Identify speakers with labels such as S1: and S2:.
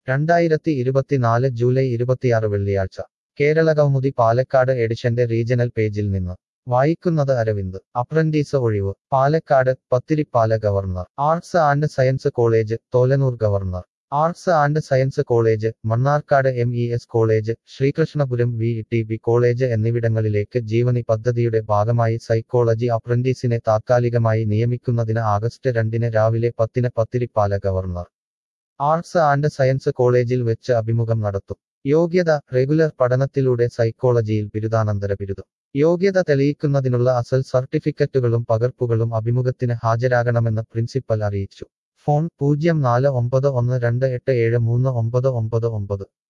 S1: രണ്ടായിരത്തി ഇരുപത്തിനാല് ജൂലൈ ഇരുപത്തിയാറ് വെള്ളിയാഴ്ച കേരള കൗമുദി പാലക്കാട് എഡിഷന്റെ റീജണൽ പേജിൽ നിന്ന് വായിക്കുന്നത് അരവിന്ദ് അപ്രന്റീസ് ഒഴിവ് Palakkad Pathirippala government arts and science college Tholanur government arts and science college Mannarkkad M E S college Sreekrishnapuram V T B college എന്നിവിടങ്ങളിലേക്ക് ജീവനി പദ്ധതിയുടെ ഭാഗമായി സൈക്കോളജി അപ്രന്റീസിനെ താത്കാലികമായി നിയമിക്കുന്നതിന് ആഗസ്റ്റ് രണ്ടിന് രാവിലെ പത്തിന് Pathirippala government arts and science കോളേജിൽ വെച്ച് അഭിമുഖം നടത്തും യോഗ്യത റെഗുലർ പഠനത്തിലൂടെ സൈക്കോളജിയിൽ ബിരുദാനന്തര ബിരുദം യോഗ്യത തെളിയിക്കുന്നതിനുള്ള അസൽ സർട്ടിഫിക്കറ്റുകളും പകർപ്പുകളും അഭിമുഖത്തിന് ഹാജരാകണമെന്ന് പ്രിൻസിപ്പൽ അറിയിച്ചു ഫോൺ പൂജ്യം നാല് ഒമ്പത് ഒന്ന് രണ്ട് എട്ട് ഏഴ് മൂന്ന് ഒമ്പത് ഒമ്പത് ഒമ്പത്